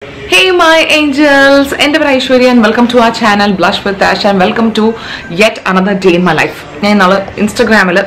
Hey my angels എൻ്റെ പേര് Aishwarya and welcome to the channel blush with Ash and welcome to yet another day in my life ഞാൻ ഇന്നാള് ഇൻസ്റ്റഗ്രാമിൽ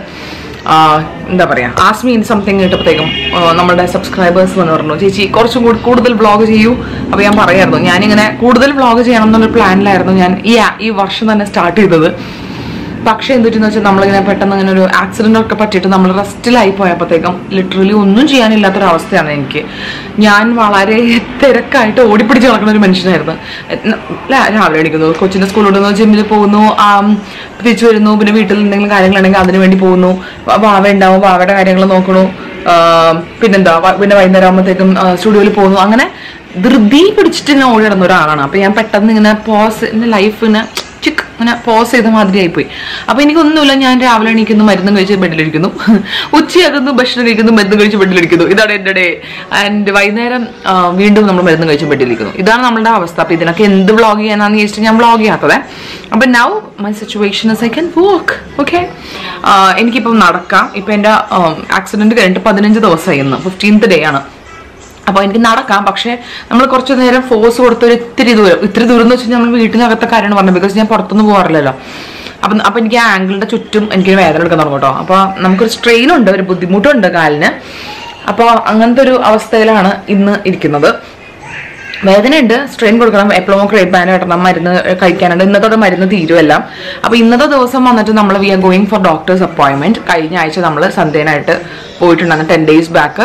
എന്താ പറയുക ആസ്മി ഇൻ സംതിങ് കിട്ടപ്പോഴത്തേക്കും നമ്മുടെ സബ്സ്ക്രൈബേഴ്സ് വന്ന് പറഞ്ഞു ചേച്ചി കുറച്ചും കൂടി കൂടുതൽ വ്ളോഗ് ചെയ്യൂ അപ്പോൾ ഞാൻ പറയായിരുന്നു ഞാനിങ്ങനെ കൂടുതൽ വ്ളോഗ് ചെയ്യണം എന്നുള്ളൊരു പ്ലാനിലായിരുന്നു ഞാൻ ഈ ഈ വർഷം തന്നെ സ്റ്റാർട്ട് ചെയ്തത് പക്ഷേ എന്തിട്ടെന്ന് വെച്ചാൽ നമ്മളിങ്ങനെ പെട്ടെന്ന് ഇങ്ങനെ ഒരു ആക്സിഡന്റ് ഒക്കെ പറ്റിയിട്ട് നമ്മൾ റെസ്റ്റിലായി പോയപ്പോഴത്തേക്കും ലിറ്ററലി ഒന്നും ചെയ്യാനില്ലാത്തൊരവസ്ഥയാണ് എനിക്ക് ഞാൻ വളരെ തിരക്കായിട്ട് ഓടിപ്പിടിച്ച് നടക്കുന്ന ഒരു മനുഷ്യനായിരുന്നു എന്ന- ല- രാവിലെ എണീക്കുന്നു കൊച്ചിനെ സ്കൂളിൽ വിടുന്നു ജിമ്മിൽ പോകുന്നു ആം, തിരിച്ചു വരുന്നു പിന്നെ വീട്ടിൽ എന്തെങ്കിലും കാര്യങ്ങളുണ്ടെങ്കിൽ അതിന് വേണ്ടി പോകുന്നു വ- വാവ ഉണ്ടാവും വാവയുടെ കാര്യങ്ങൾ നോക്കണു ആ, പിന്നെന്താ വ- പിന്നെ വൈകുന്നേരം ആകുമ്പോഴത്തേക്കും സ്റ്റുഡിയോയിൽ പോകുന്നു അങ്ങനെ ധൃതി പിടിച്ചിട്ട് ഇങ്ങനെ ഓടി നടന്ന ഒരാളാണ് അപ്പൊ ഞാൻ പെട്ടെന്ന് ഇങ്ങനെ പോസ് എന്റെ ലൈഫിന് ചിക്ക് ഇങ്ങനെ പോസ് ചെയ്ത മാതിരി ആയിപ്പോയി അപ്പൊ എനിക്കൊന്നുമില്ല ഞാൻ രാവിലെ എണീക്കുന്നു മരുന്നും കഴിച്ച് ബെഡിലിരിക്കുന്നു ഉച്ചയാകുന്നു ഭക്ഷണം കഴിക്കുന്നു മരുന്ന് കഴിച്ച് ബെഡിലിരിക്കുന്നു ഇതാണ് എൻ്റെ ഡേ ആൻഡ് വൈകുന്നേരം ആ, വീണ്ടും നമ്മൾ മരുന്ന് കഴിച്ച് ബെഡിലിരിക്കുന്നു ഇതാണ് നമ്മളുടെ അവസ്ഥ അപ്പൊ ഇതിനൊക്കെ എന്ത് വ്ളോഗ് ചെയ്യാനാന്ന് ചോദിച്ചിട്ട് ഞാൻ വ്ളോഗ് ചെയ്യാത്തത് അപ്പൊ now my situation is I can walk okay എനിക്കിപ്പം നടക്കാം ഇപ്പൊ എൻ്റെ ആക്സിഡന്റ് കഴിഞ്ഞിട്ട് പതിനഞ്ച് ദിവസമായി ഇന്ന് ഫിഫ്റ്റീൻത്ത് ഡേ ആണ് അപ്പോൾ എനിക്ക് നടക്കാം പക്ഷേ നമ്മൾ കുറച്ച് നേരം ഫോഴ്സ് കൊടുത്ത് ഒരു ഇത്തിരി ദൂരം ഇത്തിരി ദൂരം എന്ന് വെച്ചാൽ നമ്മൾ വീട്ടിനകത്തെ കാര്യമാണ് പറഞ്ഞത് ബിക്കോസ് ഞാൻ പുറത്തൊന്നും പോകാറില്ലല്ലോ അപ്പം അപ്പം എനിക്ക് ആ ആംഗിളിന്റെ ചുറ്റും എനിക്ക് വേദന എടുക്കാൻ തുടങ്ങും കേട്ടോ അപ്പോൾ നമുക്കൊരു സ്ട്രെയിൻ ഉണ്ട് ഒരു ബുദ്ധിമുട്ടുണ്ട് കാലിന് അപ്പോൾ അങ്ങനത്തെ ഒരു അവസ്ഥയിലാണ് ഇന്ന് ഇരിക്കുന്നത് വേദനയുണ്ട് സ്ട്രെയിൻ കൊടുക്കണം എപ്പോഴും ക്രേറ്റ് ബാൻ കിട്ടണം മരുന്ന് കഴിക്കാനുണ്ട് ഇന്നത്തോടെ മരുന്ന് തീരുമല്ല അപ്പൊ ഇന്നത്തെ ദിവസം വന്നിട്ട് നമ്മൾ we are going for doctor's appointment കഴിഞ്ഞ ആഴ്ച നമ്മൾ സന്ധ്യനായിട്ട് പോയിട്ടുണ്ടായിരുന്നു ടെൻ ഡേയ്സ് ബാക്ക്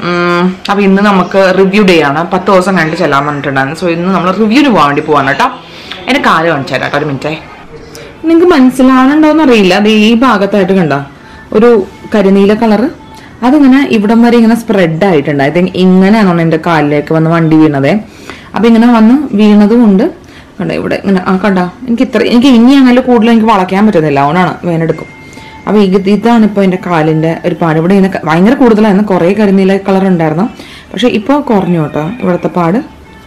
അപ്പൊ ഇന്ന് നമുക്ക് റിവ്യൂ ഡേ ആണ് പത്ത് ദിവസം കഴിഞ്ഞിട്ട് ചെല്ലാൻ പറഞ്ഞിട്ടുണ്ടായിരുന്നു സോ ഇന്ന് നമ്മൾ റിവ്യൂവിന് പോകാൻ വേണ്ടി പോവാണ് കേട്ടോ എന്റെ കാല് കാണിച്ചു തരാം കേട്ടോ ഒരു മിനിറ്റേ നിങ്ങൾക്ക് മനസ്സിലാവുന്നുണ്ടോന്ന് അറിയില്ല അത് ഈ ഭാഗത്തായിട്ട് കണ്ട ഒരു കരിനീല കളറ് അതിങ്ങനെ ഇവിടം വരെ ഇങ്ങനെ സ്പ്രെഡ് ആയിട്ടുണ്ട് ഐ തിങ്ക് ഇങ്ങനെയാണോ എന്റെ കാലിലേക്ക് വന്ന് വണ്ടി വീണതേ അപ്പൊ ഇങ്ങനെ വന്ന് വീണതും ഉണ്ട് കണ്ട ഇവിടെ ഇങ്ങനെ ആ കണ്ട എനിക്ക് ഇത്ര എനിക്ക് ഇനി അങ്ങനെ കൂടുതൽ എനിക്ക് വളയ്ക്കാൻ പറ്റുന്നില്ല അതുകൊണ്ടാണ് വേനെടുക്കും അപ്പൊ ഇത് ഇതാണ് ഇപ്പൊ എന്റെ കാലിന്റെ ഒരു പാട് ഇവിടെ ഇങ്ങനെ ഭയങ്കര കൂടുതലായിരുന്നു കുറെ കരിനീല കളർ ഉണ്ടായിരുന്നു പക്ഷെ ഇപ്പൊ കുറഞ്ഞു കേട്ടോ ഇവിടുത്തെ പാട്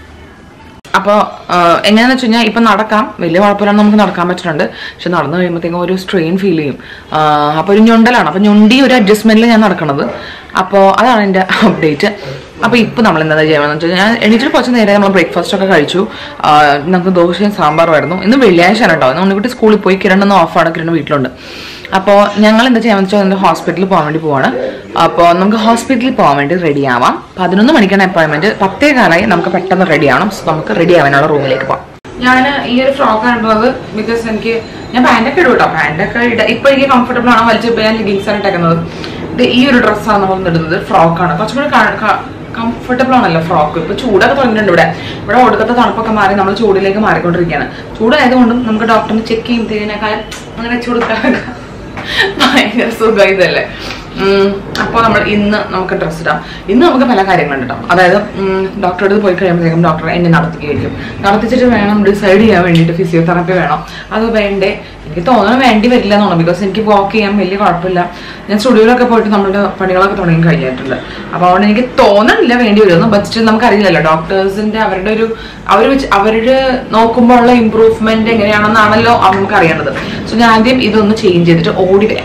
അപ്പോൾ എങ്ങനെയാന്ന് വെച്ച് കഴിഞ്ഞാൽ ഇപ്പം നടക്കാം വലിയ കുഴപ്പമില്ലാണ്ട് നമുക്ക് നടക്കാൻ പറ്റുന്നുണ്ട് പക്ഷെ നടന്നു കഴിയുമ്പോഴത്തേക്കും ഒരു സ്ട്രെയിൻ ഫീൽ ചെയ്യും അപ്പോൾ ഒരു ഞൊണ്ടലാണ് അപ്പോൾ ഞൊണ്ടി ഒരു അഡ്ജസ്റ്റ്മെന്റിൽ ഞാൻ നടക്കണത് അപ്പോൾ അതാണ് എൻ്റെ അപ്ഡേറ്റ് അപ്പോൾ ഇപ്പോൾ നമ്മൾ എന്താ ചെയ്യുന്നത് വെച്ച് കഴിഞ്ഞാൽ എണീറ്റിട്ട് കുറച്ച് നേരെ നമ്മൾ ബ്രേക്ക്ഫാസ്റ്റ് ഒക്കെ കഴിച്ചു ആ, നമുക്ക് ദോശയും സാമ്പാറുമായിരുന്നു ഇന്ന് വെള്ളിയാഴ്ച ആണ് കേട്ടോ ഇന്ന് ഉണ്ണിക്കുട്ടി സ്കൂളിൽ പോയി കിരൺ ഓഫാണ് കിരൺ വീട്ടിലുണ്ട് അപ്പോൾ ഞങ്ങൾ എന്താ ചെയ്യാന്ന് വെച്ചാൽ എൻ്റെ ഹോസ്പിറ്റലിൽ പോകാൻ വേണ്ടി പോവാണ് അപ്പോൾ നമുക്ക് ഹോസ്പിറ്റലിൽ പോകാൻ വേണ്ടി റെഡി ആവാം പതിനൊന്ന് മണിക്കാണ് അപ്പോയിൻമെന്റ് പത്തേ കാലമായി നമുക്ക് പെട്ടെന്ന് റെഡി ആവണം സോ നമുക്ക് റെഡി ആവാനുള്ള റൂമിലേക്ക് പോകാം ഞാൻ ഈ ഒരു ഫ്രോക്കാണ് ഇടുന്നത് ബിക്കോസ് എനിക്ക് ഞാൻ പാൻറ്റൊക്കെ ഇടും കേട്ടോ പാൻറ്റൊക്കെ ഇട ഇപ്പൊ എനിക്ക് കംഫർട്ടബിൾ ആണ് വലിച്ചപ്പോൾ ഞാൻ ലെഗിങ്സ് ആണ് ഇട്ടേക്കുന്നത് ഇത് ഈ ഒരു ഡ്രസ്സാണ് നമ്മൾ ഇടുന്നത് ഫ്രോക്കാണ് കുറച്ചും കൂടി കംഫർട്ടബിൾ ആണല്ലോ ഫ്രോക്ക് ഇപ്പൊ ചൂടൊക്കെ തുടങ്ങിയിട്ടുണ്ട് ഇവിടെ ഇവിടെ ഒടുക്കത്തെ തണുപ്പൊക്കെ മാറി നമ്മൾ ചൂടിലേക്ക് മാറിക്കൊണ്ടിരിക്കുകയാണ് ചൂടായതുകൊണ്ടും നമുക്ക് ഡോക്ടറിന് ചെക്ക് ചെയ്യുമ്പോഴത്തേനേക്കാൾ അങ്ങനെ ചൂടുക്കാനൊക്കെ ഭയങ്കര സുഖം ഇതല്ലേ അപ്പോൾ നമ്മൾ ഇന്ന് നമുക്ക് ഡ്രസ്സ് ഇടാം ഇന്ന് നമുക്ക് പല കാര്യങ്ങളുണ്ട് കേട്ടോ അതായത് ഡോക്ടറെ അടുത്ത് പോയി കഴിയുമ്പോഴത്തേക്കും ഡോക്ടർ എന്നെ നടത്തിക്കുകയായിരിക്കും നടത്തിച്ചിട്ട് വേണം ഡിസൈഡ് ചെയ്യാൻ വേണ്ടിയിട്ട് ഫിസിയോതെറാപ്പി വേണം അത് വേണ്ടേ എനിക്ക് തോന്നണം വേണ്ടി വരില്ല എന്നാണ് ബിക്കോസ് എനിക്ക് വാക്ക് ചെയ്യാൻ വലിയ കുഴപ്പമില്ല ഞാൻ സ്റ്റുഡിയോയിലൊക്കെ പോയിട്ട് നമ്മുടെ പണികളൊക്കെ തുടങ്ങി കഴിഞ്ഞിട്ടുണ്ട് അപ്പോൾ അതുകൊണ്ട് എനിക്ക് തോന്നണില്ല വേണ്ടി വരുമെന്ന് ബട്ട് സ്റ്റിൽ നമുക്കറിയില്ലല്ലോ ഡോക്ടേഴ്സിന്റെ അവരുടെ ഒരു അവർ വെച്ച് അവരുടെ നോക്കുമ്പോൾ ഉള്ള ഇമ്പ്രൂവ്മെന്റ് എങ്ങനെയാണെന്നാണല്ലോ അവ നമുക്ക് അറിയേണ്ടത് സോ ഞാൻ ആദ്യം ഇതൊന്ന് ചേഞ്ച് ചെയ്തിട്ട് ഓടി വരാം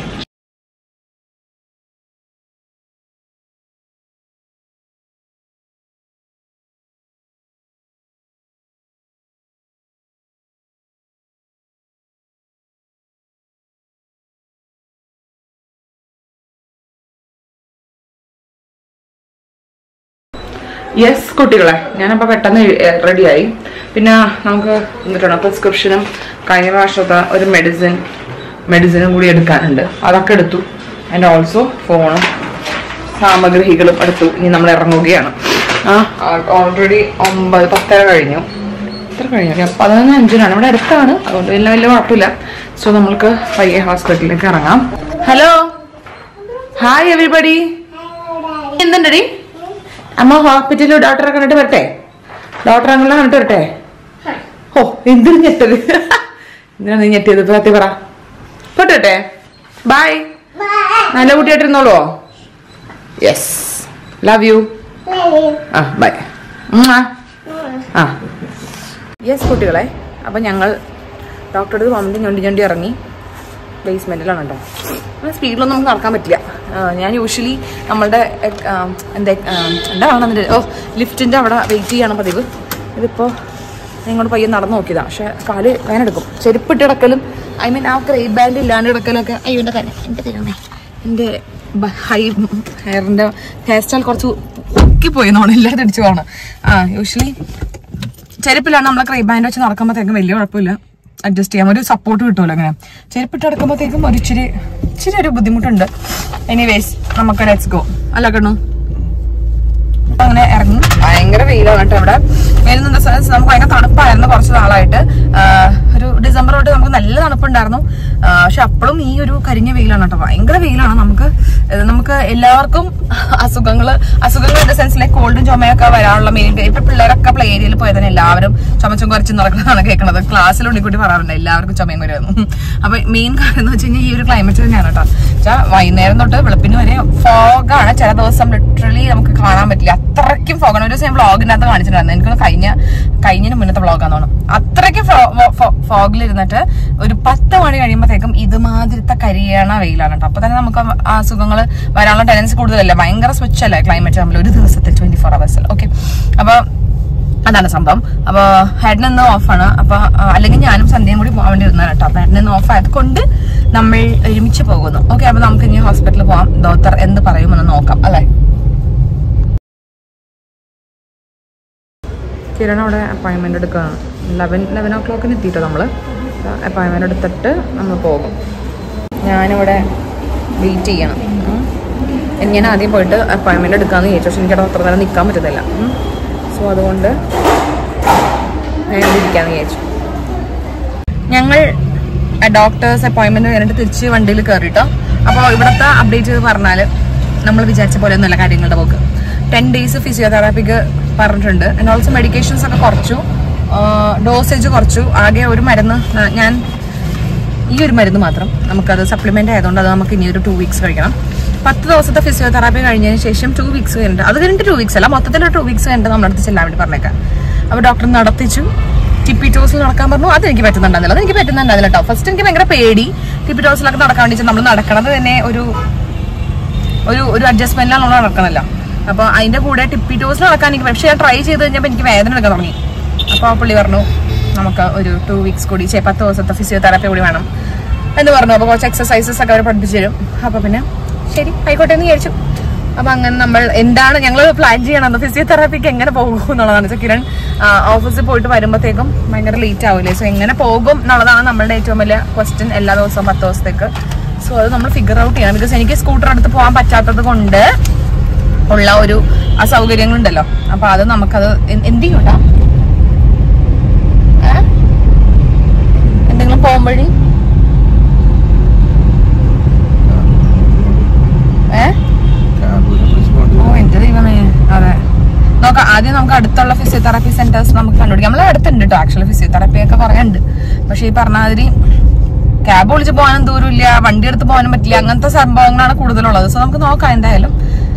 യെസ് കുട്ടികളെ ഞാനപ്പോൾ പെട്ടെന്ന് റെഡിയായി പിന്നെ നമുക്ക് എന്നിട്ടാണ് പ്രിസ്ക്രിപ്ഷനും കഴിഞ്ഞ പ്രാവശ്യത്തെ ഒരു മെഡിസിൻ മെഡിസിനും കൂടി എടുക്കാനുണ്ട് അതൊക്കെ എടുത്തു ആൻഡ് ഓൾസോ ഫോണും സാമഗ്രികളും എടുത്തു ഇനി നമ്മൾ ഇറങ്ങുകയാണ് ആ ഓൾറെഡി ഒമ്പത് പത്തര കഴിഞ്ഞു എത്ര കഴിഞ്ഞു ഞാൻ പതിനൊന്ന് അഞ്ചിനാണ് ഇവിടെ അടുത്താണ് അതുകൊണ്ട് വലിയ വലിയ കുഴപ്പമില്ല സോ നമ്മൾക്ക് പയ്യെ ഹോസ്പിറ്റലിലേക്ക് ഇറങ്ങാം ഹലോ ഹായ് എവരിബഡി എന്തുണ്ടടി അമ്മ ഹോസ്പിറ്റലിൽ ഡോക്ടറെ കണ്ടിട്ട് വരട്ടെ ഡോക്ടറെ അങ്ങനെ കണ്ടിട്ട് വരട്ടെ ഓ എന്തിനു ഞെട്ടത് എന്തിനാ നീ ഞെട്ടിയത് ഇപ്പൊ സത്യം പറ പോട്ടെ ബൈ നല്ല കുട്ടിയായിട്ടിരുന്നോളൂ യെസ് ലവ് യു ആ ബൈ ആ യെസ് കുട്ടികളെ അപ്പം ഞങ്ങൾ ഡോക്ടറുടെ അടുത്ത് വന്നിട്ട് ഞൊണ്ടി ഞൊണ്ടി ഇറങ്ങി ബേസ്മെന്റിലാണ് കേട്ടോ അങ്ങനെ സ്പീഡിലൊന്നും നമുക്ക് നടക്കാൻ പറ്റില്ല ആ, ഞാൻ യൂഷ്വലി നമ്മളുടെ എക്- ആ, എന്താ ആ, എന്താ പറയുന്നത് ഓ ലിഫ്റ്റിന്റെ അവിടെ വെയിറ്റ് ചെയ്യാണ് പതിവ് ഇതിപ്പോൾ നിങ്ങളോട് പയ്യെ നടന്നു നോക്കിയതാണ് പക്ഷെ കാല് വേനെടുക്കും ചെരുപ്പിട്ട് കിടക്കലും ഐ മീൻ ആ ക്രേ ബാൻഡ് ഇല്ലാണ്ട് കിടക്കലൊക്കെ അയ്യോ എൻ്റെ കാര്യം എൻ്റെ തിരുമേ എൻ്റെ ഹൈ ഹെയറിൻ്റെ ഹെയർ സ്റ്റൈൽ കുറച്ച് പൊക്കിപ്പോയി എന്നാണ് എല്ലാവരും തിരിച്ചു പോകണം ആ യൂഷ്വലി ചെരുപ്പിലാണ് നമ്മളെ ക്രൈ ബാൻഡ് വെച്ച് നടക്കുമ്പോഴത്തേക്കും വലിയ കുഴപ്പമില്ല അഡ്ജസ്റ്റ് ചെയ്യാം ഒരു സപ്പോർട്ട് കിട്ടുമല്ലോ അങ്ങനെ ചെരുപ്പിട്ട് നടക്കുമ്പോഴത്തേക്കും ഒരു ഇച്ചിരി ഇച്ചിരി ഒരു ബുദ്ധിമുട്ടുണ്ട് എനിവേസ് നമുക്ക് ലെറ്റ്സ് ഗോ അല്ല കണ്ണു അപ്പൊ അങ്ങനെ ഇറങ്ങി ഭയങ്കര വെയിലാണ് കേട്ടോ ഇവിടെ വെയിലെന്ന് സെൻസ് നമുക്ക് ഭയങ്കര തണുപ്പായിരുന്നു കുറച്ച് നാളായിട്ട് ആഹ് ഒരു ഡിസംബർ തൊട്ട് നമുക്ക് നല്ല തണുപ്പുണ്ടായിരുന്നു ആഹ് പക്ഷെ അപ്പോഴും ഈ ഒരു കരിഞ്ഞ വെയിലാണ് കേട്ടോ ഭയങ്കര വെയിലാണ് നമുക്ക് ഇത് നമുക്ക് എല്ലാവർക്കും അസുഖങ്ങൾ അസുഖങ്ങൾ ഇൻ സെൻസ് ലൈക്ക് കോൾഡും ചുമയൊക്കെ വരാനുള്ള മെയിൻ ഇപ്പൊ പിള്ളേരൊക്കെ പ്ലേ ഏരിയയിൽ പോയാൽ തന്നെ എല്ലാവരും ചുമച്ചും കുറച്ചും നടക്കുന്നതാണ് കേൾക്കുന്നത് ക്ലാസ്സിൽ ഉണ്ണിക്കുട്ടി പറയാറുണ്ട് എല്ലാവർക്കും ചുമയും വരുന്നു അപ്പൊ മെയിൻ കാര്യം എന്ന് വെച്ച് കഴിഞ്ഞാൽ ഈ ഒരു ക്ലൈമറ്റ് തന്നെയാണ് കേട്ടോ വെച്ചാൽ വൈകുന്നേരം തൊട്ട് വെളുപ്പിന് വരെ ഫോഗാണ് ചില ദിവസം ലിറ്ററലി നമുക്ക് കാണാൻ പറ്റില്ല അത്രയ്ക്കും ഫോഗാണ് ഒരു ദിവസം ഞാൻ വ്ളോഗിനകത്ത് കാണിച്ചിട്ടുണ്ടായിരുന്നു എനിക്കൊന്ന് കഴിഞ്ഞ കഴിഞ്ഞതിന് മുന്നത്തെ വ്ളോഗാന്ന് തോന്നുന്നു അത്രയ്ക്കും ഫോഗിൽ ഇരുന്നിട്ട് ഒരു പത്ത് മണി കഴിയുമ്പോഴത്തേക്കും ഇതുമാതിരത്തെ കരിയണ വെയിലാണ് കേട്ടോ അപ്പൊ തന്നെ നമുക്ക് അസുഖങ്ങൾ വരാനുള്ള ടെൻഡൻസി കൂടുതലല്ലേ ഭയങ്കര സ്വിച്ച് അല്ലേ ക്ലൈമറ്റ് നമ്മൾ ഒരു ദിവസത്തിൽ ട്വന്റി ഫോർ അവേഴ്സിൽ ഓക്കെ അപ്പൊ അതാണ് സംഭവം അപ്പൊ ഹെഡിന് ഇന്ന് ഓഫാണ് അപ്പൊ ആ, അല്ലെങ്കിൽ ഞാനും സന്ധ്യയും കൂടി പോകാൻ വേണ്ടി ഇരുന്നതാണ് കേട്ടോ അപ്പൊ ഹെഡിന് ഇന്ന് ഓഫ് ആയത് കൊണ്ട് നമ്മൾ ഒരുമിച്ച് പോകുന്നു ഓക്കെ അപ്പൊ നമുക്ക് ഇനി ഹോസ്പിറ്റലിൽ പോവാം ഡോക്ടർ എന്ത് പറയുമെന്ന് നോക്കാം അല്ലേ കിരൺ അവിടെ അപ്പോയിൻമെന്റ് എടുക്കുകയാണ് ലെവൻ ലെവൻ ഓ ക്ലോക്കിന് എത്തിയിട്ടോ നമ്മൾ അപ്പോയിൻമെന്റ് എടുത്തിട്ട് നമ്മൾ പോകും ഞാനിവിടെ വെയിറ്റ് ചെയ്യണം ഉം. ഞാൻ ആദ്യം പോയിട്ട് അപ്പോയിൻമെന്റ് എടുക്കാമെന്ന് വിചാരിച്ചു പക്ഷെ എനിക്കവിടെ അത്ര നേരം നിൽക്കാൻ പറ്റുന്നില്ല സോ അതുകൊണ്ട് ഞാൻ ഇവിടെ ഇരിക്കാമെന്ന് വിചാരിച്ചു ഞങ്ങൾ ഡോക്ടേഴ്സ് അപ്പോയിൻമെന്റ് കഴിഞ്ഞിട്ട് തിരിച്ച് വണ്ടിയിൽ കയറിട്ടോ അപ്പോൾ ഇവിടുത്തെ അപ്ഡേറ്റ് പറഞ്ഞാൽ നമ്മൾ വിചാരിച്ച പോലെ ഒന്നുമല്ല കാര്യങ്ങളുടെ പോക്ക് ടെൻ ഡേയ്സ് ഫിസിയോതെറാപ്പിക്ക് പറഞ്ഞിട്ടുണ്ട് ആൻഡ് ഓൾസോ മെഡിക്കേഷൻസ് ഒക്കെ കുറച്ചു ഡോസേജ് കുറച്ചു ആകെ ഒരു മരുന്ന് ആ, ഞാൻ ഈ ഒരു മരുന്ന് മാത്രം നമുക്കത് സപ്ലിമെന്റ് ആയതുകൊണ്ട് അത് നമുക്ക് ഇനി ഒരു ടു വീക്സ് കഴിക്കണം പത്ത് ദിവസത്തെ ഫിസിയോതെറാപ്പി കഴിഞ്ഞതിന് ശേഷം ടു വീക്സ് കഴിഞ്ഞിട്ട് അത് കഴിഞ്ഞിട്ട് ടു വീക്സ് അല്ല മൊത്തത്തിൽ ടു വീക്സ് കഴിഞ്ഞിട്ട് നമ്മുടെ അടുത്ത് ചെല്ലാൻ വേണ്ടി പറഞ്ഞേക്കാം അപ്പോൾ ഡോക്ടർ നടത്തിച്ചു ടിപ്പി ടോസിൽ നടക്കാൻ പറഞ്ഞു അത് എനിക്ക് പറ്റുന്നുണ്ടായിരുന്നില്ല അത് എനിക്ക് പറ്റുന്നുണ്ടായിരുന്നില്ല കേട്ടോ ഫസ്റ്റ് എനിക്ക് ഭയങ്കര പേടി ടിപ്പി ടോസിലൊക്കെ നടക്കാൻ വേണ്ടി നമ്മൾ നടക്കണത് തന്നെ ഒരു ഒരു ഒരു അഡ്ജസ്റ്റ്മെന്റിലാണ് നമ്മൾ നടക്കണല്ലോ അപ്പൊ അതിന്റെ കൂടെ ടിപ്പി ടോസിൽ നടക്കാൻ എനിക്ക് പക്ഷേ ഞാൻ ട്രൈ ചെയ്ത് കഴിഞ്ഞപ്പോൾ എനിക്ക് വേദന എടുക്കാൻ തുടങ്ങി അപ്പോൾ പുള്ളി പറഞ്ഞു നമുക്ക് ഒരു ടു വീക്സ് കൂടി ചേ പത്ത് ദിവസത്തെ ഫിസിയോതെറാപ്പി കൂടി വേണം എന്ന് പറഞ്ഞു അപ്പോൾ കുറച്ച് എക്സസൈസസ് ഒക്കെ അവർ പഠിപ്പിച്ചു തരും അപ്പോൾ പിന്നെ ശരി ആയിക്കോട്ടെ എന്ന് വിചാരിച്ചു അപ്പൊ അങ്ങനെ നമ്മൾ എന്താണ് ഞങ്ങൾ പ്ലാൻ ചെയ്യണം ഫിസിയോതെറാപ്പിക്ക് എങ്ങനെ പോകും എന്നുള്ളതാണ് വെച്ചാൽ കിരൺ ഓഫീസിൽ പോയിട്ട് വരുമ്പോഴത്തേക്കും ഭയങ്കര ലേറ്റ് ആവില്ലേ സോ എങ്ങനെ പോകും എന്നുള്ളതാണ് നമ്മളുടെ ഏറ്റവും വലിയ ക്വസ്റ്റ്യൻ എല്ലാ ദിവസവും പത്ത് ദിവസത്തേക്ക് സോ അത് നമ്മൾ ഫിഗർ ഔട്ട് ചെയ്യണം ബിക്കോസ് എനിക്ക് സ്കൂട്ടർ എടുത്ത് പോകാൻ പറ്റാത്തത് കൊണ്ട് ഉള്ള ഒരു അസൗകര്യങ്ങളുണ്ടല്ലോ അപ്പൊ അത് നമുക്കത് എ- എന്ത് ചെയ്യൂട്ടാ ഏ? എന്തെങ്കിലും പോകുമ്പോഴി ഏ ഓ എന്റെ ദൈവമേ അതെ നോക്കാം ആദ്യം നമുക്ക് അടുത്തുള്ള ഫിസിയോതെറാപ്പി സെന്റേഴ്സ് നമുക്ക് കണ്ടുപിടിക്കാം നമ്മളെ അടുത്തുണ്ട് കേട്ടോ ആക്ച്വലി ഫിസിയോതെറാപ്പി ഒക്കെ കുറേ ഉണ്ട് പക്ഷെ ഈ പറഞ്ഞ മാതിരി ക്യാബ് വിളിച്ച് പോകാനും ദൂരമില്ല വണ്ടി എടുത്ത് പോകാനും പറ്റില്ല അങ്ങനത്തെ സംഭവങ്ങളാണ് കൂടുതലുള്ളത് സോ നമുക്ക് നോക്കാം എന്തായാലും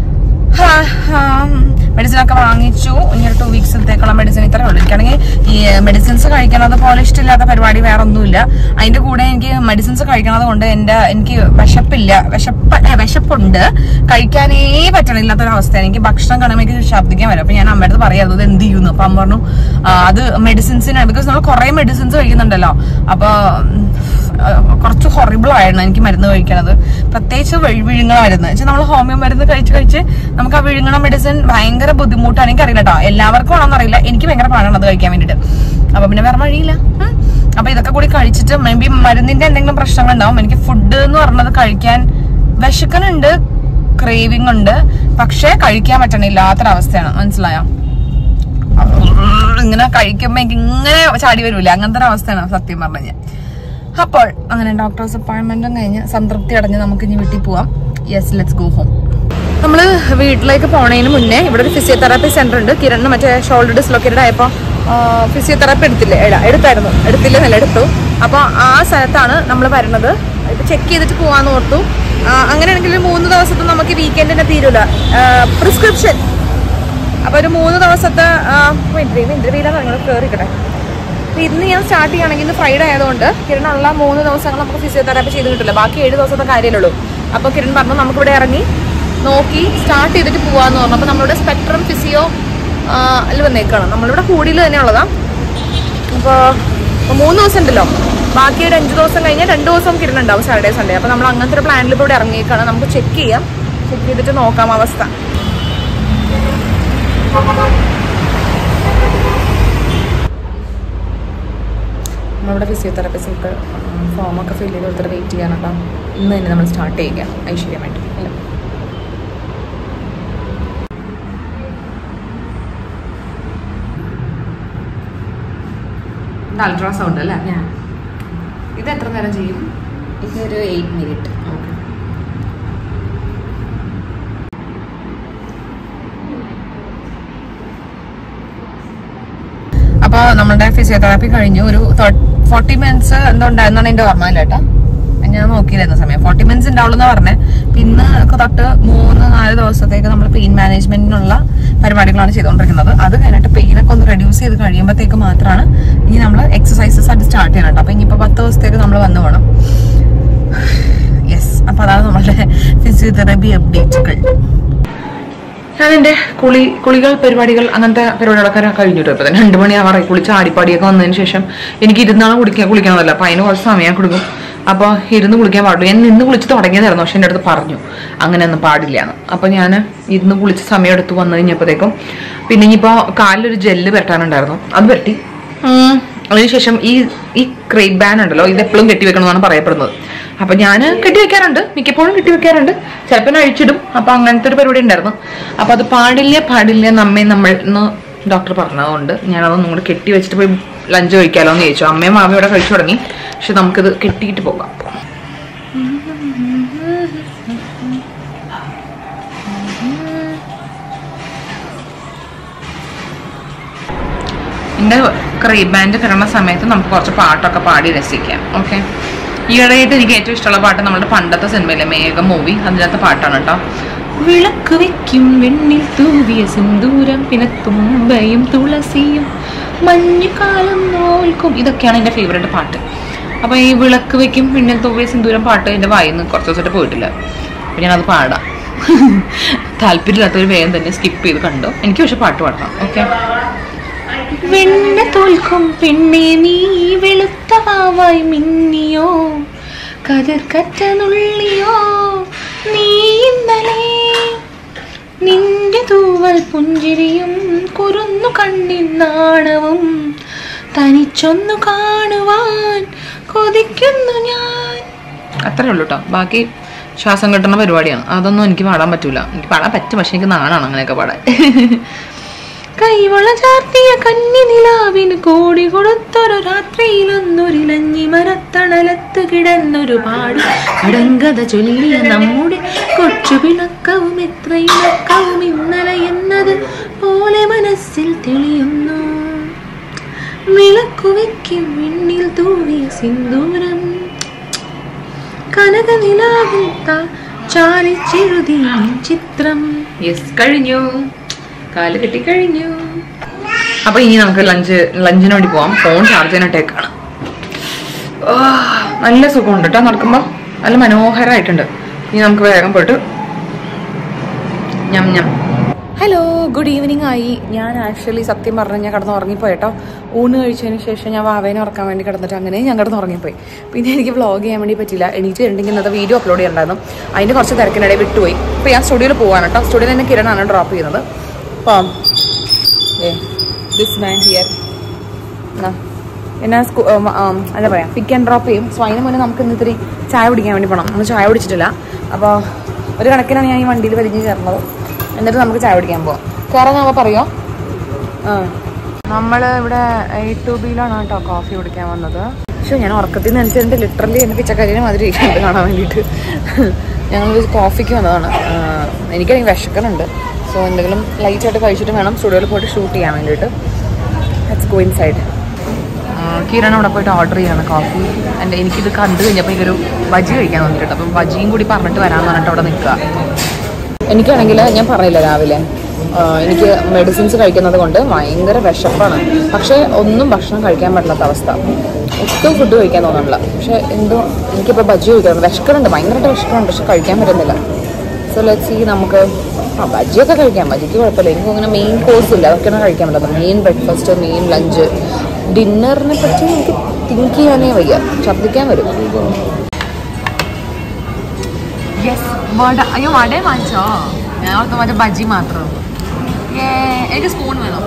മെഡിസിൻ ഒക്കെ വാങ്ങിച്ചു ഇനി ഒരു ടു വീക്സിലത്തേക്കുള്ള മെഡിസിൻ ഇത്രേ ഉള്ളൂ എനിക്കാണെങ്കിൽ ഈ മെഡിസിൻസ് കഴിക്കുന്നത് പോലെ ഇഷ്ടമില്ലാത്ത പരിപാടി വേറെ ഒന്നുമില്ല അതിന്റെ കൂടെ എനിക്ക് മെഡിസിൻസ് കഴിക്കണത് കൊണ്ട് എന്റെ എനിക്ക് വിശപ്പില്ല വിശപ്പ് ഏ, വിശപ്പുണ്ട് കഴിക്കാനേ പറ്റണില്ലാത്തൊരവസ്ഥയാണ് എനിക്ക് ഭക്ഷണം കാണുമ്പോൾ എനിക്ക് ശബ്ദിക്കാൻ വരും അപ്പൊ ഞാൻ അമ്മയുടെ അടുത്ത് പറയായിരുന്നു ഇത് എന്ത് ചെയ്യുന്നു അപ്പൊ അമ്മ പറഞ്ഞു "ആ, അത് മെഡിസിൻസിനാണ് ബിക്കോസ് നമ്മൾ കുറെ മെഡിസിൻസ് കഴിക്കുന്നുണ്ടല്ലോ അപ്പൊ ഉം, ആ, കുറച്ച് ഹൊറിബിൾ ആയിരുന്നു എനിക്ക് മരുന്ന് കഴിക്കണത് പ്രത്യേകിച്ച് വഴി വിഴുങ്ങണ മരുന്ന് വെച്ചാൽ നമ്മൾ ഹോമിയോ മരുന്ന് കഴിച്ച് കഴിച്ച് നമുക്ക് ആ വിഴുങ്ങണ മെഡിസിൻ ഭയങ്കര ബുദ്ധിമുട്ടാണ് എനിക്കറിയില്ല കേട്ടോ എല്ലാവർക്കും ആണോന്ന് അറിയില്ല എനിക്ക് ഭയങ്കര പാടാണ് അത് കഴിക്കാൻ വേണ്ടിട്ട് അപ്പൊ പിന്നെ വേറെ വഴിയില്ല ഉം. അപ്പൊ ഇതൊക്കെ കൂടി കഴിച്ചിട്ട് മേ ബി മരുന്നിന്റെ എന്തെങ്കിലും പ്രശ്നങ്ങൾ ഉണ്ടാവും എനിക്ക് ഫുഡ് എന്ന് പറഞ്ഞത് കഴിക്കാൻ വിശക്കനുണ്ട് ക്രേവിംഗ് ഉണ്ട് പക്ഷെ കഴിക്കാൻ പറ്റണില്ലാത്തൊരവസ്ഥയാണ് മനസ്സിലായോ ഇങ്ങനെ കഴിക്കുമ്പോ എനിക്ക് ഇങ്ങനെ ചാടി വരൂല അങ്ങനത്തെ ഒരു അവസ്ഥയാണ് സത്യം പറഞ്ഞു കഴിഞ്ഞാൽ അപ്പോൾ അങ്ങനെ ഡോക്ടേഴ്സ് അപ്പോയിന്റ്മെന്റും കഴിഞ്ഞ് സംതൃപ്തി അടഞ്ഞ് നമുക്ക് ഇനി വീട്ടിൽ പോവാം യെസ് ലെറ്റ്സ് ഗോ ഹോം നമ്മൾ വീട്ടിലേക്ക് പോണതിന് മുന്നേ ഇവിടെ ഒരു ഫിസിയോതെറാപ്പി സെന്റർ ഉണ്ട് കിരണ് മറ്റേ ഷോൾഡർ ഡിസ്ലൊക്കേറ്റഡ് ആയപ്പോൾ ഫിസിയോതെറാപ്പി എടുത്തില്ലേ എടാ എടുത്തായിരുന്നു എടുത്തില്ല നല്ല എടുത്തു അപ്പോൾ ആ സ്ഥലത്താണ് നമ്മൾ വരുന്നത് ഇപ്പൊ ചെക്ക് ചെയ്തിട്ട് പോവാന്ന് ഓർത്തു ആ, അങ്ങനെയാണെങ്കിൽ ഒരു മൂന്ന് ദിവസത്തെ നമുക്ക് വീക്കെൻഡിനെ തീരൂല പ്രിസ്ക്രിപ്ഷൻ അപ്പൊ ഒരു മൂന്ന് ദിവസത്തെ ഇന്റർവ്യൂ ഇന്റർവ്യൂലാണ് നിങ്ങൾ കയറിക്കട്ടെ അപ്പൊ ഇന്ന് ഞാൻ സ്റ്റാർട്ട് ചെയ്യുകയാണെങ്കിൽ ഇന്ന് ഫ്രൈഡേ ആയതുകൊണ്ട് കിരണുള്ള മൂന്ന് ദിവസങ്ങൾ നമുക്ക് ഫിസിയോതെറാപ്പി ചെയ്ത് കിട്ടില്ല ബാക്കി ഏഴ് ദിവസത്തെ കാര്യമേ അപ്പൊ കിരൺ പറഞ്ഞു നമുക്കിവിടെ ഇറങ്ങി നോക്കി സ്റ്റാർട്ട് ചെയ്തിട്ട് പോവാന്ന് പറഞ്ഞു അപ്പൊ നമ്മളുടെ സ്പെക്ട്രം ഫിസിയോ അതിൽ വന്നേക്കാണ് നമ്മളിവിടെ കൂടിയിൽ തന്നെ ഉള്ളതാ അപ്പോൾ മൂന്ന് ദിവസം ഉണ്ടല്ലോ ബാക്കി ഒരു അഞ്ച് ദിവസം കഴിഞ്ഞാൽ രണ്ട് ദിവസം കിരണുണ്ടാവും സാറ്റർഡേ സൺഡേ അപ്പോൾ നമ്മൾ അങ്ങനത്തെ ഒരു പ്ലാനിൽ ഇപ്പോൾ ഇവിടെ ഇറങ്ങിയേക്കാണ് നമുക്ക് ചെക്ക് ചെയ്യാം ചെക്ക് ചെയ്തിട്ട് നോക്കാം അവസ്ഥ നമ്മളിവിടെ ഫിസിയോതെറാപ്പിസ്റ്റ് ഫോമൊക്കെ ഫില്ല് ചെയ്ത് കൊടുത്തിട്ട് വെയിറ്റ് ചെയ്യാനുണ്ടോ ഇന്ന് തന്നെ നമ്മൾ സ്റ്റാർട്ട് ചെയ്യുക ഐശ്വര്യമായിട്ട് അല്ലേ ഇത് അൾട്രാസൗണ്ട് അല്ലേ ഇത് എത്ര നേരം ചെയ്യും ഇതൊരു എയ്റ്റ് മിനിറ്റ് ഓക്കെ അപ്പോൾ നമ്മുടെ ഫിസിയോതെറാപ്പി കഴിഞ്ഞു ഒരു ഫോർട്ടി മിനിറ്റ്സ് എന്തോ ഉണ്ടായിരുന്നാണ് എൻ്റെ ഓർമ്മ കേട്ടോ ഞാൻ നോക്കിയിരുന്ന സമയം ഫോർട്ടി മിനിറ്റ്സ് ഉണ്ടാവുള്ളൂ പറഞ്ഞേ പിന്നെ തൊട്ട് മൂന്ന് നാല് ദിവസത്തേക്ക് നമ്മൾ പെയിൻ മാനേജ്മെന്റിനുള്ള പരിപാടികളാണ് ചെയ്തുകൊണ്ടിരിക്കുന്നത് അത് കഴിഞ്ഞിട്ട് പെയിനൊക്കെ ഒന്ന് റെഡ്യൂസ് ചെയ്ത് കഴിയുമ്പോഴത്തേക്ക് മാത്രമാണ് ഇനി നമ്മൾ എക്സസൈസസ് ആയിട്ട് സ്റ്റാർട്ട് ചെയ്യണം കേട്ടോ അപ്പൊ ഇനിയിപ്പോൾ പത്ത് ദിവസത്തേക്ക് നമ്മൾ വന്നു വേണം യെസ് അപ്പൊ അതാണ് നമ്മളുടെ ഫിസിയോതെറാപ്പി അപ്ഡേറ്റുകൾ ഞാൻ എൻ്റെ കുളി കുളികൾ പരിപാടികൾ അങ്ങനത്തെ പരിപാടികളൊക്കെ കഴിഞ്ഞിട്ട് ഇപ്പൊ തന്നെ രണ്ട് മണിയാവാറായി കുളിച്ച് ആടിപ്പാടിയൊക്കെ വന്നതിന് ശേഷം എനിക്ക് ഇരുന്നാണ് കുളിക്കാൻ കുളിക്കണമല്ല അപ്പൊ അതിന് കുറച്ച് സമയം കൊടുക്കും അപ്പോൾ ഇരുന്ന് കുളിക്കാൻ പാടില്ല ഞാൻ നിന്ന് കുളിച്ച് തുടങ്ങിയതായിരുന്നു പക്ഷെ എൻ്റെ അടുത്ത് പറഞ്ഞു അങ്ങനെയൊന്നും പാടില്ല എന്ന് അപ്പോൾ ഞാൻ ഇരുന്ന് കുളിച്ച് സമയം എടുത്ത് വന്നു കഴിഞ്ഞപ്പോഴത്തേക്കും പിന്നെ ഇനിയിപ്പോൾ കാലിലൊരു ജെല്ല് പെരട്ടാനുണ്ടായിരുന്നു അത് പെരട്ടി ഉം, അതിനുശേഷം ഈ ഈ ക്രേപ്പ് ബാൻ ഉണ്ടല്ലോ ഇത് എപ്പോഴും കെട്ടിവെക്കണമെന്നാണ് പറയപ്പെടുന്നത് അപ്പൊ ഞാൻ കെട്ടിവെക്കാറുണ്ട് മിക്കപ്പോഴും കെട്ടിവെക്കാറുണ്ട് ചിലപ്പോൾ ഞാൻ അഴിച്ചിടും അപ്പൊ അങ്ങനത്തെ ഒരു പരിപാടി ഉണ്ടായിരുന്നു അപ്പൊ അത് പാടില്ല പാടില്ല നമ്മെ നമ്മൾ എന്ന് ഡോക്ടർ പറഞ്ഞതുകൊണ്ട് ഞാനതൊന്നും കൂടെ കെട്ടി വെച്ചിട്ട് പോയി ലഞ്ച് കഴിക്കാലോ എന്ന് ചോദിച്ചു അമ്മയും മാമയും ഇവിടെ കഴിച്ചു തുടങ്ങി പക്ഷെ നമുക്കിത് കെട്ടിയിട്ട് പോകാം എൻ്റെ ക്രേപ്പ് ബാൻഡ് കിടന്ന സമയത്ത് നമുക്ക് കുറച്ച് പാട്ടൊക്കെ പാടി രസിക്കാം ഓക്കെ ഈയിടെയായിട്ട് എനിക്ക് ഏറ്റവും ഇഷ്ടമുള്ള പാട്ട് നമ്മുടെ പണ്ടത്തെ സിനിമയിലെ മേഘ മൂവി അതിനകത്തെ പാട്ടാണ് കേട്ടോ വിളക്ക് വെക്കും വെണ്ണിൽ തൂവിയ സിന്ദൂരം പിന്നെ തുമ്പയും തുളസിയും മഞ്ഞുകാലം നോൽക്കും ഇതൊക്കെയാണ് എൻ്റെ ഫേവറേറ്റ് പാട്ട് അപ്പോൾ ഈ വിളക്ക് വെക്കും വെണ്ണിൽ തൂവിയ സിന്ദൂരം പാട്ട് എൻ്റെ വായിൽ നിന്ന് കുറച്ച് ദിവസമായിട്ട് പോയിട്ടില്ല അപ്പോൾ ഞാനത് പാടാം താല്പര്യമില്ലാത്തവർ വേഗം തന്നെ സ്കിപ്പ് ചെയ്ത് കണ്ടോ എനിക്ക് പക്ഷെ പാട്ട് പാടണം ഓക്കെ വെണ്ണ തോൽക്കും പെണ്ണെ നീ വെളുത്ത വാവായി മിന്നിയോ കതിർ കറ്റ നുള്ളിയോ നീ ഇന്നലെ നിന്റെ തൂവൽ പുഞ്ചിരിയും കുറുന്നു കണ്ണിൻ നാണവും തനിച്ചൊന്നു കാണുവാൻ കൊതിക്കുന്നു ഞാൻ അത്രേ ഉള്ളൂ കേട്ടോ ബാക്കി ശ്വാസം കിട്ടുന്ന പരിപാടിയാണ് അതൊന്നും എനിക്ക് പാടാൻ പറ്റൂല എനിക്ക് പാടാൻ പറ്റും പക്ഷെ എനിക്ക് നാണാണ് അങ്ങനെയൊക്കെ പാടാൻ കൈവള ചാർത്തിയ കന്നി നിലാവിന് കോടി കൊടുത്തൊരു രാത്രിയിലൊന്നൊരിലഞ്ഞി മരത്തണലത്ത് കിടന്നൊരു പാടി കടങ്കഥ ചൊല്ലിയ നമ്മുടെ കൊച്ചു പിണക്കവും എത്രയിണക്കവും ഇന്നലെ എന്നത് പോലെ മനസ്സിൽ തെളിയുന്നു വിളക്കുവയ്ക്കും വിണ്ണിൽ തൂവിയ സിന്ദൂരം കനക നിലാവിൽ ചാരിച്ചെഴുതി ചിത്രം യെസ് കഴിഞ്ഞു കാല് കെട്ടി കഴിഞ്ഞു അപ്പൊ ഇനി നമുക്ക് ലഞ്ച് ലഞ്ചിന് വേണ്ടി പോവാം ഫോൺ ചാർജ് ചെയ്യാനായിട്ടേക്കാണ് ആ, നല്ല സുഖമുണ്ട് കേട്ടോ നടക്കുമ്പോൾ നല്ല മനോഹരമായിട്ടുണ്ട് ഇനി നമുക്ക് വേഗം പോയിട്ട് ഞം ഞം ഹലോ ഗുഡ് ഈവനിങ് ആയി ഞാൻ ആക്ച്വലി സത്യം പറഞ്ഞ് ഞാൻ കിടന്ന് ഉറങ്ങിപ്പോയി കേട്ടോ ഊണ് കഴിച്ചതിന് ശേഷം ഞാൻ വാവേനെ ഉറക്കാൻ വേണ്ടി കിടന്നിട്ട് അങ്ങനെ ഞാൻ കിടന്ന് ഉറങ്ങിപ്പോയി പിന്നെ എനിക്ക് വ്ളോഗ് ചെയ്യാൻ വേണ്ടി പറ്റില്ല എണീറ്റ് കഴിഞ്ഞിട്ടുണ്ടെങ്കിൽ ഇന്നത്തെ വീഡിയോ അപ്ലോഡ് ചെയ്യണ്ടായിരുന്നു അതിൻ്റെ കുറച്ച് തിരക്കിനിടയിൽ വിട്ടുപോയി അപ്പോൾ ഞാൻ സ്റ്റുഡിയോയിൽ പോകാൻ കേട്ടോ സ്റ്റുഡിയോയിൽ തന്നെ കിരണാണ് ഡ്രോപ്പ് ചെയ്യുന്നത് അപ്പം ദിസ് മാൻ ഹിയർ എന്നാ എന്നാ സ്കൂ എന്താ പറയാ പിക്ക് ആൻഡ് ഡ്രോപ്പ് ചെയ്യും സോ അതിന് മുന്നേ നമുക്ക് ഇന്ന് ഇത്തിരി ചായ കുടിക്കാൻ വേണ്ടി പോകണം നമ്മൾ ചായ കുടിച്ചിട്ടില്ല അപ്പോൾ ഒരു കണക്കിനാണ് ഞാൻ ഈ വണ്ടിയിൽ വലിഞ്ഞ് കയറുന്നത് എന്നിട്ട് നമുക്ക് ചായ കുടിക്കാൻ പോവാം കയറാനാവുമ്പോൾ പറയോ ആ നമ്മൾ ഇവിടെ എയ്റ്റ് ടു ബിയിലാണ് കേട്ടോ കോഫി കുടിക്കാൻ വന്നത് പക്ഷെ ഞാൻ ഉറക്കത്തിൽ നിന്ന് അനുസരിച്ചിട്ട് ലിറ്ററലി എൻ്റെ പിച്ചക്കരിനെ മാതിരി ഇരിക്കുന്നുണ്ട് കാണാൻ വേണ്ടിയിട്ട് ഞങ്ങൾ കോഫിക്ക് വന്നതാണ് ആ, എനിക്കാണെങ്കിൽ വിശക്കനുണ്ട് സോ എന്തെങ്കിലും ലൈറ്റായിട്ട് കഴിച്ചിട്ട് വേണം സ്റ്റുഡിയോയിൽ പോയിട്ട് ഷൂട്ട് ചെയ്യാൻ വേണ്ടിയിട്ട് let's go inside Kiran അവിടെ പോയിട്ട് ഓർഡർ ചെയ്യാണ് കോഫി എൻ്റെ എനിക്കിത് കണ്ടു കഴിഞ്ഞപ്പോൾ എനിക്കൊരു ബജി കഴിക്കാൻ തോന്നിയിട്ടുണ്ട് അപ്പം ബജിയും കൂടി പറഞ്ഞിട്ട് വരാമെന്ന് പറഞ്ഞിട്ട് അവിടെ നിൽക്കുക എനിക്കാണെങ്കിൽ ഞാൻ പറഞ്ഞില്ല രാവിലെ ആ, എനിക്ക് മെഡിസിൻസ് കഴിക്കുന്നത് കൊണ്ട് ഭയങ്കര വിശപ്പാണ് പക്ഷേ ഒന്നും ഭക്ഷണം കഴിക്കാൻ പറ്റാത്ത അവസ്ഥ ഒട്ടും ഫുഡ് കഴിക്കാൻ തോന്നുന്നില്ല പക്ഷെ എന്തോ എനിക്കിപ്പോൾ ബജി കഴിക്കണം വിശക്കുന്നുണ്ട് ഭയങ്കരമായിട്ട് വിശക്കുന്നുണ്ട് പക്ഷെ കഴിക്കാൻ പറ്റുന്നില്ല സോ സോ ലെറ്റ്സ് സി നമുക്ക് ആ ബജിയൊക്കെ കഴിക്കാം ബജിക്ക് കുഴപ്പമില്ല എനിക്ക് അങ്ങനെ മെയിൻ കോഴ്സ് ഇല്ല അതൊക്കെയാണ് കഴിക്കാൻ പറ്റുന്നത് മെയിൻ ബ്രേക്ക്ഫാസ്റ്റ് മെയിൻ ലഞ്ച് ഡിന്നറിനെ പറ്റി എനിക്ക് തിങ്ക് ചെയ്യാനേ വയ്യ ഛർദ്ദിക്കാൻ വരും യെസ് വട അയ്യോ വട വാങ്ങിച്ചോ ഞാൻ ഓർത്ത് മറ്റേ ബജി മാത്രം എനിക്ക് സ്പൂൺ വേണം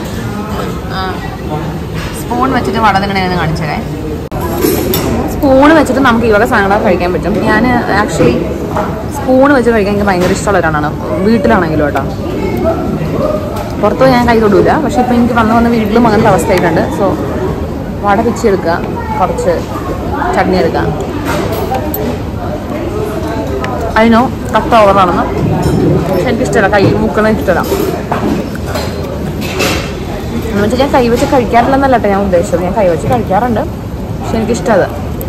സ്പൂൺ വെച്ചിട്ട് വട നിങ്ങളെ കാണിച്ചേ സ്പൂൺ വെച്ചിട്ട് നമുക്ക് ഈ വക സാധനങ്ങളൊക്കെ കഴിക്കാൻ പറ്റും ഞാൻ ആക്ച്വലി സ്പൂൺ വെച്ച് കഴിക്കാൻ എനിക്ക് ഭയങ്കര ഇഷ്ടമുള്ള ഒരാളാണ് വീട്ടിലാണെങ്കിലും കേട്ടോ പുറത്ത് ഞാൻ കൈ തൊടൂല പക്ഷെ ഇപ്പം എനിക്ക് വന്ന് വന്ന് വീട്ടിലും അങ്ങനത്തെ അവസ്ഥയായിട്ടുണ്ട് സോ വട പിച്ചെടുക്കുക കുറച്ച് ചട്നി എടുക്കുക അതിനോ കട്ട ഓവറാണെന്ന് പക്ഷെ എനിക്കിഷ്ടമല്ല കൈ മുക്കണ ഇഷ്ടമല്ല എന്ന് വെച്ചാൽ ഞാൻ കൈവച്ച് കഴിക്കാറില്ലെന്നല്ല കേട്ടോ ഞാൻ ഉദ്ദേശിച്ചത് ഞാൻ കൈവച്ച് കഴിക്കാറുണ്ട് പക്ഷെ എനിക്കിഷ്ടത്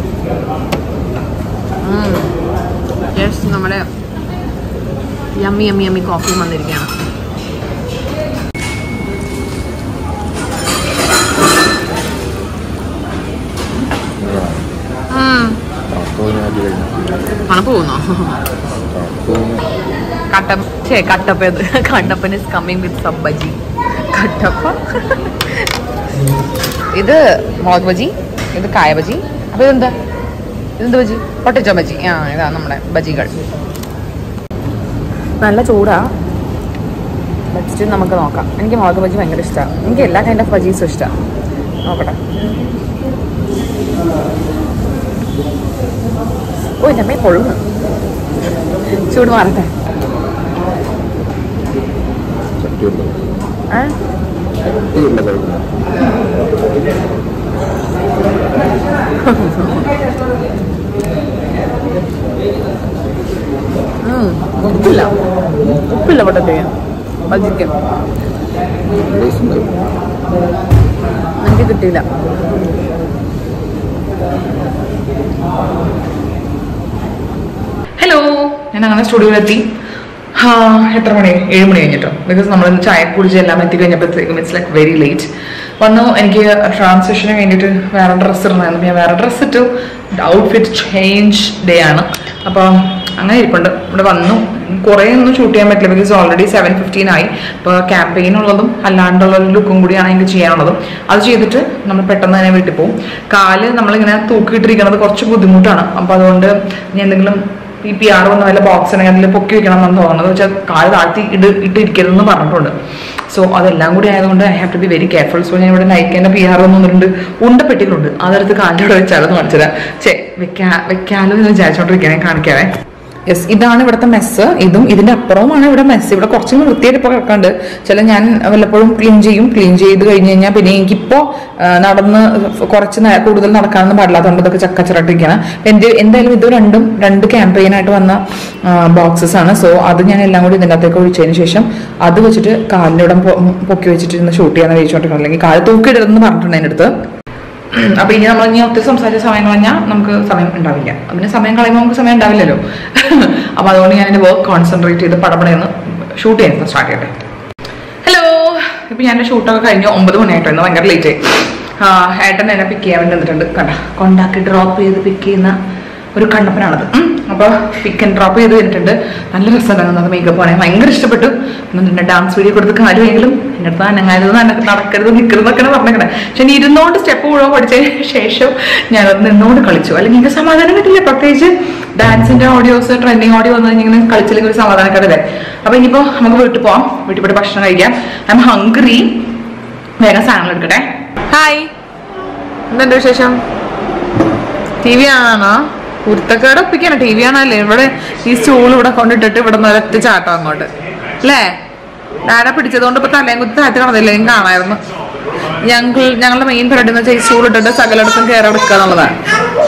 യെസ് നമ്മുടെ യമ്മി യമ്മി യമ്മി കോഫി വന്നിരിക്കുകയാണ് തണുപ്പ് പോകുന്നോ കട്ടപ്പ ഛേ കട്ടപ്പ ഇത് കട്ടപ്പൻ ഇസ് കമ്മിങ് വിത്ത് സബ് ബജി കട്ടപ്പ ഇത് മുളക് ബജി ഇത് കായ ബജി അപ്പൊ ഇതെന്താ ഇതെന്ത് ബജി പൊട്ടറ്റോ ബജി ആ ഇതാ നമ്മുടെ ബജികൾ നല്ല ചൂടാ ബജിറ്റ് നമുക്ക് നോക്കാം എനിക്ക് മുളക് ബജി ഭയങ്കര ഇഷ്ടമാണ് എനിക്ക് എല്ലാ കൈൻഡ് ഓഫ് ബജീസും ഇഷ്ടമാണ് നോക്കട്ടെ ഓ എൻ്റെ അമ്മയെ കൊള്ളുന്നു ചൂട് മാറട്ടെ ഏ ഉം, ഉപ്പില്ല ഉപ്പില്ല പൊട്ടത്തെ ബജിക്ക് എനിക്ക് കിട്ടിയില്ല ഹലോ ഞാൻ അങ്ങനെ സ്റ്റുഡിയോയിലെത്തി ആ എത്ര മണി ഏഴ് മണി കഴിഞ്ഞിട്ടോ ബിക്കോസ് നമ്മൾ ചായ കുടിച്ച് എല്ലാം എത്തി കഴിഞ്ഞപ്പോഴത്തേക്കും ഇറ്റ്സ് ലൈക്ക് വെരി ലേറ്റ് വന്നു എനിക്ക് ട്രാൻസിഷന് വേണ്ടിയിട്ട് വേറെ ഡ്രസ്സ് ഇടണമായിരുന്നു ഞാൻ വേറെ ഡ്രസ്സ് ഇട്ടു ഔട്ട്ഫിറ്റ് ചേഞ്ച് ഡേ ആണ് അപ്പോൾ അങ്ങനെ ഇരിപ്പുണ്ട് ഇവിടെ വന്നു കുറേ ഒന്നും ഷൂട്ട് ചെയ്യാൻ പറ്റില്ല ബിക്കോസ് ഓൾറെഡി സെവൻ ഫിഫ്റ്റീൻ ആയി ഇപ്പോൾ ക്യാമ്പയിൻ ഉള്ളതും അല്ലാണ്ടുള്ള ഒരു ലുക്കും കൂടിയാണ് എനിക്ക് ചെയ്യാനുള്ളതും അത് ചെയ്തിട്ട് നമ്മൾ പെട്ടെന്ന് തന്നെ വീട്ടിൽ പോകും കാല് നമ്മളിങ്ങനെ തൂക്കിയിട്ടിരിക്കുന്നത് കുറച്ച് ബുദ്ധിമുട്ടാണ് അപ്പോൾ അതുകൊണ്ട് ഞാൻ എന്തെങ്കിലും ഈ പി ആർ വന്ന വല്ല ബോക്സ് ഉണ്ടെങ്കിൽ അതിൽ പൊക്കി വെക്കണം എന്നാണ് തോന്നുന്നത് വെച്ചാൽ കാല് താഴ്ത്തി ഇട് ഇട്ടിരിക്കരുതെന്ന് പറഞ്ഞിട്ടുണ്ട് സോ അതെല്ലാം കൂടി ആയതുകൊണ്ട് I have to be very careful so ഞാൻ ഇവിടെ നയിക്കേണ്ട പി ആർ വന്നിട്ടുണ്ട് ഉണ്ടപ്പെട്ടിട്ടുണ്ട് അതെടുത്ത് കാലിൻ്റെ അവിടെ വെച്ചാലോ കാണിച്ചത് ചേ വെക്കാ വെക്കാലോ എന്ന് വിചാരിച്ചോണ്ടിരിക്കാൻ കാണിക്കാവേ യെസ് ഇതാണ് ഇവിടുത്തെ മെസ്സ് ഇതും ഇതിന്റെ അപ്പുറവുമാണ് ഇവിടെ മെസ്സ് ഇവിടെ കുറച്ചും വൃത്തിയായിട്ട് ഇപ്പോൾ കിടക്കുന്നുണ്ട് ചില ഞാൻ വല്ലപ്പോഴും ക്ലീൻ ചെയ്യും ക്ലീൻ ചെയ്ത് കഴിഞ്ഞ് കഴിഞ്ഞാൽ പിന്നെ എനിക്കിപ്പോൾ നടന്ന് കുറച്ച് നേ- കൂടുതൽ നടക്കാനൊന്നും പാടില്ലാത്തതുകൊണ്ട് ഇതൊക്കെ ചക്കച്ചിറട്ടിരിക്കണം എൻ്റെ എന്തായാലും ഇത് രണ്ടും രണ്ട് ക്യാമ്പയിനായിട്ട് വന്ന ബോക്സസ് ആണ് സോ അത് ഞാൻ എല്ലാം കൂടി ഇതിൻ്റെ അകത്തേക്ക് ഒഴിച്ചതിന് ശേഷം അത് വെച്ചിട്ട് കാലിൻ്റെ ഇവിടെ പൊ- പൊക്കി വെച്ചിട്ട് ഇരുന്ന് ഷൂട്ട് ചെയ്യാൻ കഴിച്ചോണ്ടിരിക്കണം അല്ലെങ്കിൽ കാല് തൂക്കിയിടരുതെന്ന് പറഞ്ഞിട്ടുണ്ട് എൻ്റെ അടുത്ത് അപ്പൊ ഇനി നമ്മൾ ഇനി ഒത്തിരി സംസാരിച്ച സമയം കളഞ്ഞാൽ നമുക്ക് സമയം ഉണ്ടാവില്ല അതിന് സമയം കളയുമ്പോൾ നമുക്ക് സമയം ഉണ്ടാവില്ലല്ലോ അപ്പൊ അതുകൊണ്ട് ഞാൻ എന്റെ വർക്ക് കോൺസെൻട്രേറ്റ് ചെയ്ത് പടപടയെന്ന് ഷൂട്ട് ചെയ്യാൻ സ്റ്റാർട്ട് ചെയ്യട്ടെ ഹലോ ഇപ്പൊ ഞാൻ എന്റെ ഷൂട്ടൊക്കെ കഴിഞ്ഞു ഒമ്പത് മണിയായിട്ടായിരുന്നു ഭയങ്കര ലേറ്റ് ആയി ആ, ഏട്ടൻ എന്നെ പിക്ക് ചെയ്യാൻ വേണ്ടി വന്നിട്ടുണ്ട് കണ്ട കൊണ്ടാക്കി ഡ്രോപ്പ് ചെയ്ത് പിക്ക് ചെയ്യുന്ന ഒരു കണ്ണപ്പനാണത് ഉം. അപ്പൊ പിക്ക് ആൻഡ് ഡ്രോപ്പ് ചെയ്ത് കഴിഞ്ഞിട്ടുണ്ട് നല്ല രസമുണ്ടായിരുന്നു അത് മേക്കപ്പ് ആണെങ്കിൽ ഭയങ്കര ഇഷ്ടപ്പെട്ടു എന്നിട്ട് ഡാൻസ് വീഡിയോ കൊടുത്ത് കാര്യമെങ്കിലും എൻ്റെ അടുത്ത് അനങ്ങരുത് നട- നടക്കരുത് നിൽക്കരുതെന്നൊക്കെയാണ് പറഞ്ഞേക്കണേ പക്ഷെ ഇനി ഇരുന്നോണ്ട് സ്റ്റെപ്പ് മുഴുവൻ പഠിച്ചതിന് ശേഷം ഞാനത് നിന്നോണ്ട് കളിച്ചു അല്ലെങ്കിൽ എനിക്ക് സമാധാനം കിട്ടില്ല പ്രത്യേകിച്ച് ഡാൻസിന്റെ ഓഡിയോസ് ട്രെൻഡിങ് ഓഡിയോ വന്നു കഴിഞ്ഞാൽ ഇങ്ങനെ കളിച്ചില്ലെങ്കിൽ ഒരു സമാധാനക്കാരല്ലേ അപ്പൊ ഇനിയിപ്പോ നമുക്ക് വീട്ടിൽ പോവാം വീട്ടിൽ പോയിട്ട് ഭക്ഷണം കഴിക്കാം ഐ എം ഹംഗ്രി വേഗം സാധനങ്ങൾ എടുക്കട്ടെ ഹായ് എന്തുണ്ട് വിശേഷം ടി വി ആണോ കുരുത്തക്കേട് ഒപ്പിക്കണം ടി വി ആണല്ലേ ഇവിടെ ഈ സ്റ്റൂൾ ഇവിടെ കൊണ്ടിട്ടിട്ട് ഇവിടെ നിന്ന് ഒരൊറ്റ ചാട്ടം അങ്ങോട്ട് അല്ലേ ഡാഡ പിടിച്ചതുകൊണ്ട് ഇപ്പൊ തലയും കുത്തി താഴ്ത്തി കിടന്നില്ല എനിക്ക് കാണായിരുന്നു ഞങ്ങൾ ഞങ്ങളുടെ മെയിൻ പരിപാടി എന്ന് വെച്ചാൽ ഈ സ്റ്റൂൾ ഇട്ടിട്ട് സകലടത്തും കയറി എടുക്കുക എന്നുള്ളതാണ്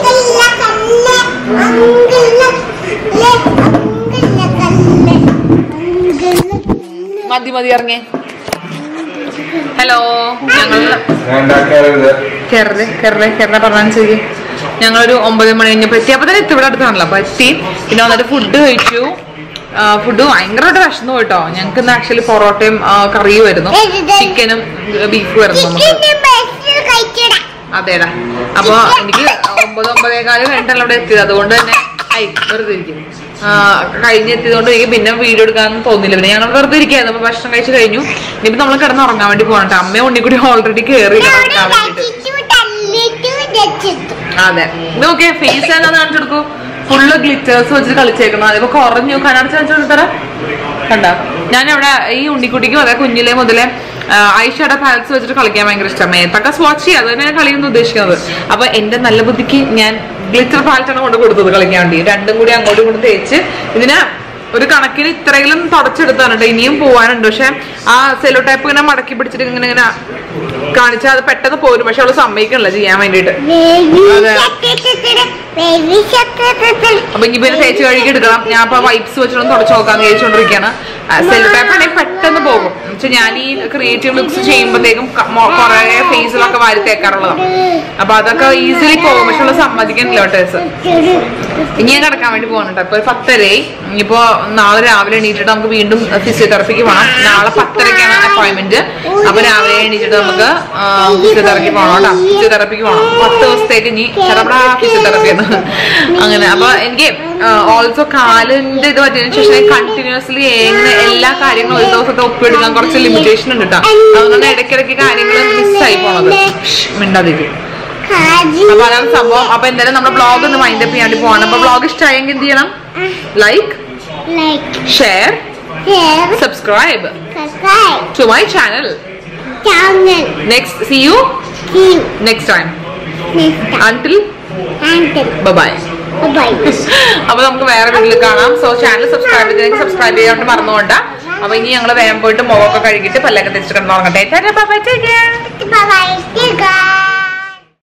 മതി മതി ഇറങ്ങി ഹലോ ഞങ്ങൾ കയറല് കയറല് കയറുന്ന പറഞ്ഞാൽ ചെയ്യും ഞങ്ങളൊരു ഒമ്പത് മണി കഴിഞ്ഞപ്പോൾ എത്തി അപ്പോൾ തന്നെ എത്തി ഇവിടെ അടുത്താണല്ലോ അപ്പോൾ എത്തി പിന്നെ വന്നിട്ട് ഫുഡ് കഴിച്ചു ഫുഡ് ഭയങ്കരമായിട്ട് വിശന്നു പോയിട്ടോ ഞങ്ങൾക്ക് ഇന്ന് ആക്ച്വലി പൊറോട്ടയും ആ, കറിയും വരുന്നു ചിക്കനും ബീഫും വരുന്നു നമുക്ക് അതേടാ അപ്പൊ എനിക്ക് ഒമ്പത് ഒമ്പതേകാല് കഴിഞ്ഞിട്ടല്ല ഇവിടെ എത്തിയത് അതുകൊണ്ട് തന്നെ ഐ വെറുതെ ഇരിക്കും ആ, കഴിഞ്ഞെത്തിയതുകൊണ്ട് എനിക്ക് പിന്നെ വീഡിയോ എടുക്കാൻ തോന്നില്ല പിന്നെ ഞങ്ങൾ വെറുതെ ഇരിക്കായിരുന്നു അപ്പൊ ഭക്ഷണം കഴിച്ച് കഴിഞ്ഞു ഇനിയിപ്പോ നമ്മൾ കിടന്ന് ഉറങ്ങാൻ വേണ്ടി പോകണം കേട്ടോ അമ്മയും ഉണ്ണി കൂടി ഓൾറെഡി കയറി കിടക്കാൻ വേണ്ടിട്ട് അതെ നോക്കിയേ ഫേസ് എന്താന്ന് കാണിച്ചു കൊടുക്കൂ ഫുള്ള് ഗ്ലിറ്റേഴ്സ് വെച്ചിട്ട് കളിച്ചേക്കണം അതിപ്പോ കുറഞ്ഞു കണ്ണടച്ച് കാണിച്ചു കൊടുത്തറ കണ്ട ഞാൻ അവിടെ ഈ ഉണ്ണിക്കുട്ടിക്കും അതെ കുഞ്ഞിലെ മുതലേ ഐഷയുടെ പാലറ്റ്സ് വെച്ചിട്ട് കളിക്കാൻ ഭയങ്കര ഇഷ്ടം മേത്തൊക്കെ സ്വാച്ച് ചെയ്യുക അത് തന്നെയാണ് കളിയെന്ന് ഉദ്ദേശിക്കുന്നത് അപ്പൊ എന്റെ നല്ല ബുദ്ധിക്ക് ഞാൻ ഗ്ലിറ്റർ പാലറ്റാണ് കൊണ്ട് കൊടുത്തത് കളിക്കാൻ വേണ്ടി രണ്ടും കൂടി അങ്ങോട്ടും ഇങ്ങോട്ടും തേച്ച് ഇതിന് ഒരു കണക്കിന് ഇത്രയെങ്കിലും തുടച്ചെടുത്താണ് കേട്ടോ ഇനിയും പോവാനുണ്ട് പക്ഷെ ആ സെലോ ടൈപ്പ് ഇങ്ങനെ മടക്കി പിടിച്ചിട്ട് ഇങ്ങനെ ഇങ്ങനെ കാണിച്ചാൽ അത് പെട്ടെന്ന് പോരും പക്ഷെ അവള് സമ്മതിക്കണില്ല ചെയ്യാൻ വേണ്ടിയിട്ട് അപ്പൊ ഇനി പിന്നെ തേച്ച് കഴുകി എടുക്കണം ഞാൻ അപ്പൊ വൈപ്സ് വെച്ചിട്ടൊന്ന് തുടച്ച് നോക്കാന്ന് വിചാരിച്ചോണ്ടിരിക്കുകയാണ് സെല്ലോ ടൈപ്പ് ആണെങ്കിൽ പെട്ടെന്ന് പോകും എന്നുവെച്ചാൽ ഞാൻ ഈ ക്രിയേറ്റീവ് ലുക്സ് ചെയ്യുമ്പോഴത്തേക്കും കുറെ ഫേസിലൊക്കെ വാരി തേക്കാറുള്ളതാണ് അപ്പൊ അതൊക്കെ ഈസിലി പോകും പക്ഷെ അവള് സമ്മതിക്കണില്ല ടേസ് ഇനി ഞാൻ കിടക്കാൻ വേണ്ടി പോകണം കേട്ടോ ഇപ്പൊ പത്തരയായി ഇനിയിപ്പോ നാളെ രാവിലെ എണീറ്റിട്ട് നമുക്ക് വീണ്ടും ഫിസിയോതെറപ്പിക്ക് പോകണം നാളെ പത്തരക്കാണ് അപ്പോയിന്റ്മെന്റ് അപ്പൊ രാവിലെ എണീറ്റിട്ട് നമുക്ക് ഫിസിയോതെറപ്പി പോകണം കേട്ടോ ഫിസിയോതെറപ്പിക്ക് പോകണം പത്ത് ദിവസത്തേക്ക് ഇനി ചെറബടാ ഫിസിയോതെറപ്പിയാണ് അങ്ങനെ അപ്പൊ എനിക്ക് ഓൾസോ കാലിന്റെ ഇത് പറ്റിയതിനു ശേഷം കണ്ടിന്യൂസ്ലി എങ്ങനെ എല്ലാ കാര്യങ്ങളും ഒരു ദിവസത്തെ ഒപ്പിയെടുക്കാൻ കുറച്ച് ലിമിറ്റേഷൻ ഉണ്ട് കേട്ടോ അതുകൊണ്ടാണ് ഇടയ്ക്കിടയ്ക്ക് കാര്യങ്ങൾ മിസ്സായി പോണത് മിണ്ടാതിരിക്കും അപ്പൊ അതാണ് സംഭവം അപ്പൊ എന്തായാലും നമ്മുടെ ബ്ലോഗ് ഒന്ന് മൈൻഡ് അപ്പ് ചെയ്യാണ്ട് പോകണം അപ്പൊ ബ്ലോഗ് ഇഷ്ടമായെങ്കിൽ എന്ത് ചെയ്യണം like Like, share share, subscribe subscribe, to my channel channel, next see you see you next time next time. Until Until, bye bye. അപ്പൊ നമുക്ക് വേറെ വീട്ടിൽ കാണാം സോ ചാനൽ സബ്സ്ക്രൈബ് ചെയ്തെങ്കിൽ സബ്സ്ക്രൈബ് ചെയ്യാണ്ട് മറന്നുകൊണ്ട അപ്പൊ ഇനി ഞങ്ങൾ വേഗം പോയിട്ട് മുഖമൊക്കെ കഴുകിയിട്ട് പല്ലൊക്കെ തെച്ചിട്ട് കിടന്നുറങ്ങട്ടെ bye bye take care Bye bye. See you guys.